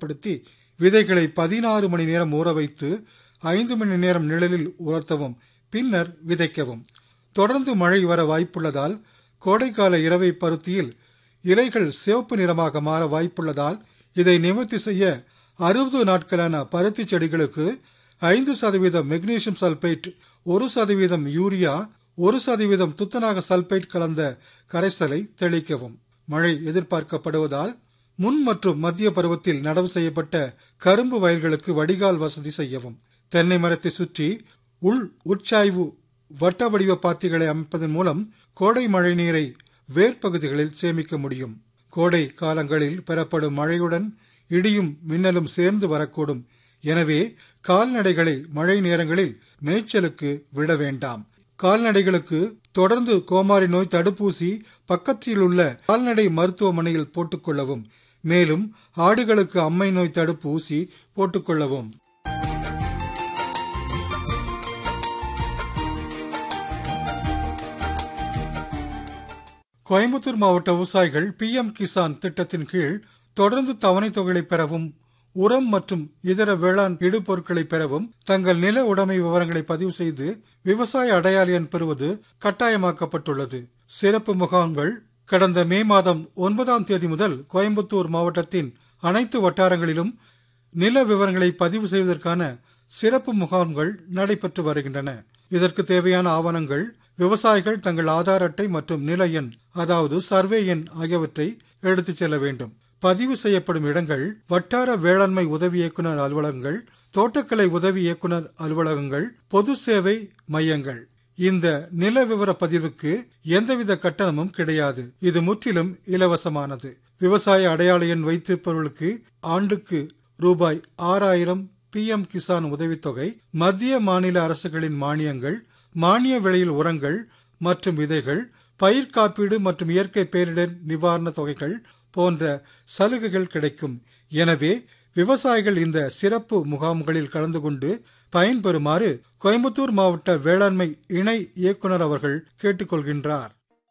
பயன்படுத்தி விதைகளை பதினாறு மணி நேரம் ஊற வைத்து ஐந்து மணி நேரம் நிழலில் உலர்த்தவும் பின்னர் விதைக்கவும் தொடர்ந்து மழை வர வாய்ப்புள்ளதால் கோடைக்கால இரவை பருத்தியில் இலைகள் சிவப்பு நிறமாக மாற வாய்ப்புள்ளதால் இதை நிவர்த்தி செய்ய அறுபது நாட்களான பருத்தி செடிகளுக்கு ஐந்து சதவீதம் மெக்னீசியம் சல்பேட் ஒரு சதவீதம் யூரியா ஒரு சதவீதம் துத்தநாக சல்பேட் கலந்த கரைசலை தெளிக்கவும் மழை எதிர்பார்க்கப்படுவதால் முன் மற்றும் மத்திய பருவத்தில் நடவு செய்யப்பட்ட கரும்பு வயல்களுக்கு வடிகால் வசதி செய்யவும் தென்னை மரத்தை சுற்றி உள் உட்சாய்வு வட்ட வடிவ பாத்திகளை அமைப்பதன் மூலம் கோடை மழை நீரை வேர்ப்பகுதிகளில் சேமிக்க முடியும் கோடை காலங்களில் பெறப்படும் மழையுடன் இடியும் மின்னலும் சேர்ந்து வரக்கூடும் எனவே கால்நடைகளை மழை நேரங்களில் மேய்ச்சலுக்கு விட வேண்டாம் கால்நடைகளுக்கு தொடர்ந்து கோமாரி நோய் தடுப்பூசி பக்கத்தில் உள்ள கால்நடை மருத்துவமனையில் போட்டுக்கொள்ளவும் மேலும் ஆடுகளுக்கு அம்மை நோய் தடுப்பு ஊசி போட்டுக்கொள்ளவும் கோயம்புத்தூர் மாவட்ட விவசாயிகள் பி எம் கிசான் திட்டத்தின் கீழ் தொடர்ந்து தவணை தொகைகளை பெறவும் உரம் மற்றும் இதர வேளாண் இடுபொருட்களை பெறவும் தங்கள் நில உடைமை விவரங்களை பதிவு செய்து விவசாய அடையாள எண் பெறுவது கட்டாயமாக்கப்பட்டுள்ளது சிறப்பு முகாம்கள் கடந்த மே மாதம் ஒன்பதாம் தேதி முதல் கோயம்புத்தூர் மாவட்டத்தின் அனைத்து வட்டாரங்களிலும் நில விவரங்களை பதிவு செய்வதற்கான சிறப்பு முகாம்கள் நடைபெற்று வருகின்றன இதற்கு தேவையான ஆவணங்கள் விவசாயிகள் தங்கள் ஆதார் அட்டை மற்றும் நில எண் அதாவது சர்வே எண் ஆகியவற்றை எடுத்துச் செல்ல வேண்டும் பதிவு செய்யப்படும் இடங்கள் வட்டார வேளாண்மை உதவி இயக்குனர் அலுவலகங்கள் தோட்டக்கலை உதவி இயக்குனர் அலுவலகங்கள் பொது சேவை மையங்கள் இந்த நில விவர பதிவுக்கு எந்தவித கட்டணமும் கிடையாது இது முற்றிலும் இலவசமானது விவசாய அடையாள எண் வைத்திருப்பவர்களுக்கு ஆண்டுக்கு ரூபாய் ஆறாயிரம் பி எம் கிசான் உதவித்தொகை மத்திய மாநில அரசுகளின் மானியங்கள் மானிய விலையில் உரங்கள் மற்றும் விதைகள் பயிர் காப்பீடு மற்றும் இயற்கை பேரிடர் நிவாரண தொகைகள் போன்ற சலுகைகள் கிடைக்கும் எனவே விவசாயிகள் இந்த சிறப்பு முகாம்களில் கலந்து கொண்டு பயன்பெறுமாறு கோயம்புத்தூர் மாவட்ட வேளாண்மை இணை இயக்குனர் அவர்கள் கேட்டுக்கொள்கின்றார்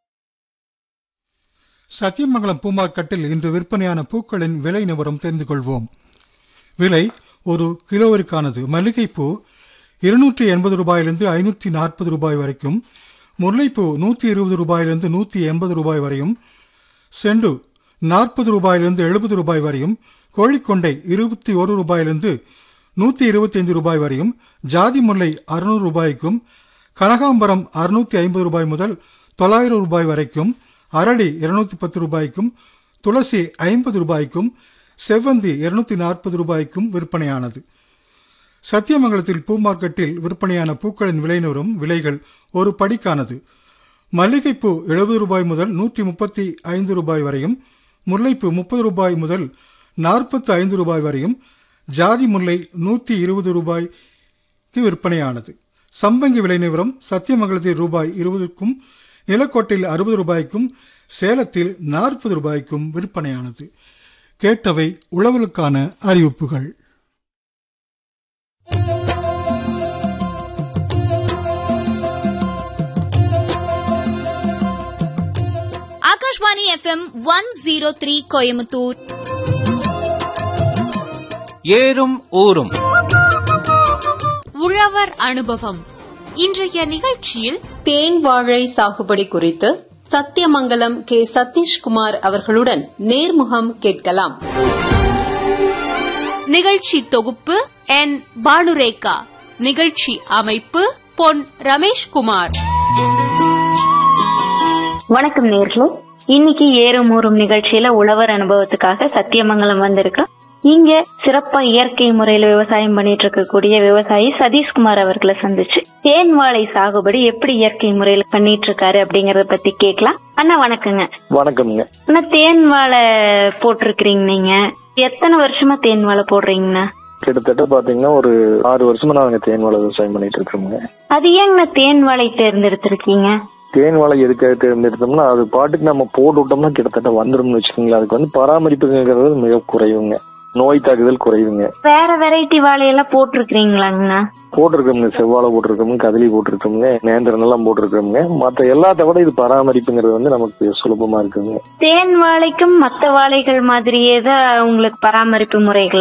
சத்தியமங்கலம் பூ மார்க்கெட்டில் இன்று விற்பனையான பூக்களின் விலை நிபுணம் தெரிந்து கொள்வோம் விலை ஒரு கிலோவிற்கானது மல்லிகைப்பூ இருநூற்றி எண்பது ரூபாயிலிருந்து ஐநூற்றி நாற்பது ரூபாய் வரைக்கும் முல்லைப்பூ நூற்றி இருபது ரூபாயிலிருந்து நூற்றி எண்பது ரூபாய் வரையும் செண்டு நாற்பது ரூபாயிலிருந்து எழுபது ரூபாய் வரையும் கோழிக்கொண்டை இருபத்தி ஒரு ரூபாயிலிருந்து நூற்றி இருபத்தைந்து ரூபாய் வரையும் ஜாதி முல்லை அறுநூறு ரூபாய்க்கும் கனகாம்பரம் அறுநூத்தி ஐம்பது ரூபாய் முதல் தொள்ளாயிரம் ரூபாய் வரைக்கும் அரளி இருநூத்தி பத்து ரூபாய்க்கும் துளசி ஐம்பது ரூபாய்க்கும் செவ்வந்தி இருநூத்தி நாற்பது ரூபாய்க்கும் விற்பனையானது சத்தியமங்கலத்தில் பூ மார்க்கெட்டில் விற்பனையான பூக்களின் விலை நிறும் விலைகள் ஒரு படிக்கானது மல்லிகைப்பூ எழுபது ரூபாய் முதல் நூற்றி முப்பத்தி ஐந்து ரூபாய் வரையும் முல்லைப்பூ முப்பது ரூபாய் முதல் நாற்பத்தி ஐந்து ரூபாய் வரையும் ஜாதி முல்லை நூற்றி இருபது ரூபாய்க்கு விற்பனையானது சம்பங்கி விலை நிவரம் சத்தியமங்கலத்தில் ரூபாய் இருபதுக்கும் நிலக்கோட்டையில் அறுபது ரூபாய்க்கும் சேலத்தில் நாற்பது ரூபாய்க்கும் விற்பனையானது கேட்டவை உழவலுக்கான அறிவிப்புகள் Akashvani FM one zero three Coimbatore ஏறும் ஊரும் உழவர் அனுபவம் இன்றைய நிகழ்ச்சியில் தேன் வாழை சாகுபடி குறித்து சத்தியமங்கலம் கே சதீஷ்குமார் அவர்களுடன் நேர்முகம் கேட்கலாம் நிகழ்ச்சி தொகுப்பு என் பானுரேகா நிகழ்ச்சி அமைப்பு பொன் ரமேஷ்குமார் வணக்கம் நேர்களே இன்னைக்கு ஏறும் ஊறும் நிகழ்ச்சியில உழவர் அனுபவத்துக்காக சத்தியமங்கலம் வந்திருக்கோம் இங்க சிறப்பா இயற்கை முறையில விவசாயம் பண்ணிட்டு இருக்கக்கூடிய விவசாயி சதீஷ்குமார் அவர்களை சந்திச்சு தேன் வாழை சாகுபடி எப்படி இயற்கை முறையில பண்ணிட்டு இருக்காரு அப்படிங்கறத பத்தி கேட்கலாம் அண்ணா வணக்கங்க வணக்கம்ங்க அண்ணா தேன் வாழை போட்டிருக்கிறீங்க நீங்க எத்தனை வருஷமா தேன் வாழை போடுறீங்கண்ணா கிட்டத்தட்ட பாத்தீங்கன்னா ஒரு ஆறு வருஷமா நாங்க தேன் வாழை விவசாயம் பண்ணிட்டு இருக்கோங்க அது ஏங்கண்ணா தேன் வாழை தேர்ந்தெடுத்திருக்கீங்க தேன் வாழை எதுக்காக தேர்ந்தெடுத்தோம்னா அது பாட்டுக்கு நம்ம போட்டு விட்டோம்னா கிட்டத்தட்ட வந்துரும்னு வச்சுக்கோங்களேன் அதுக்கு வந்து பராமரிப்புங்கிறது மிக குறைவுங்க நோய் தாக்குதல் குறைவுங்க வேற வெரைட்டி வாழையெல்லாம் போட்டிருக்கிறீங்களாங்கண்ணா போட்டிருக்கோம்ங்க செவ்வாழை போட்டிருக்கோம் கதலி போட்டிருக்கோம்ங்க நேந்திரன் எல்லாம் போட்டிருக்கோம்ங்க மத்த எல்லாத்த விட இது பராமரிப்புங்கிறது வந்து நமக்கு சுலபமா இருக்குங்க தேன் வாழைக்கும் மத்த வாழைகள் மாதிரியே தான் உங்களுக்கு பராமரிப்பு முறைகள்